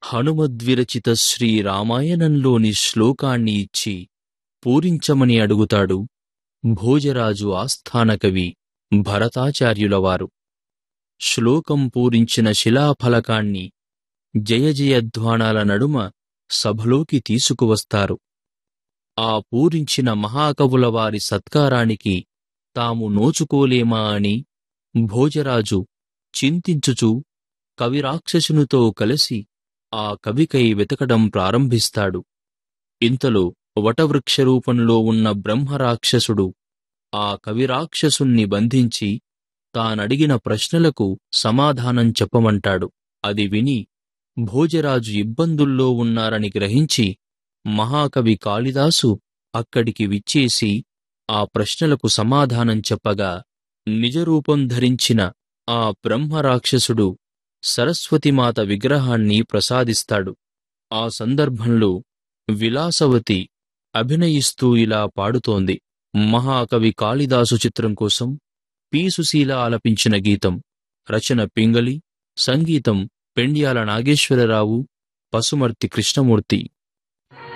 హనుమద్విరచిత శ్రీ రామాయణంలోని శ్లోకాన్ని ఇచ్చి పూరించమని అడుగుతాడు భోజరాజు ఆస్థాన కవి భరతాచార్యులవారు శ్లోకం పూరించిన శిలాఫలకాన్ని జయజయధ్వానాల నడుమ సభలోకి తీసుకువస్తారు ఆ పూరించిన మహాకవుల వారి సత్కారానికి తాము నోచుకోలేమా అని భోజరాజు చింతించుచూ కవిరాక్షసునితో కలిసి ఆ కవికై వెతకడం ప్రారంభిస్తాడు ఇంతలో వటవృక్ష రూపంలో ఉన్న బ్రహ్మరాక్షసుడు ఆ కవిరాక్షసుణ్ణి బంధించి తానడిగిన ప్రశ్నలకు సమాధానం చెప్పమంటాడు అది విని భోజరాజు ఇబ్బందుల్లో ఉన్నారని గ్రహించి మహాకవి కాళిదాసు అక్కడికి విచ్చేసి ఆ ప్రశ్నలకు సమాధానం చెప్పగా నిజరూపం ధరించిన ఆ బ్రహ్మరాక్షసుడు సరస్వతిమాత విగ్రహాన్ని ప్రసాదిస్తాడు ఆ సందర్భంలో విలాసవతి అభినయిస్తూ ఇలా పాడుతోంది మహాకవి కాళిదాసు చిత్రం కోసం పి సుశీల ఆలపించిన గీతం రచన పింగళి సంగీతం పెండ్యాల నాగేశ్వరరావు పసుమర్తి కృష్ణమూర్తి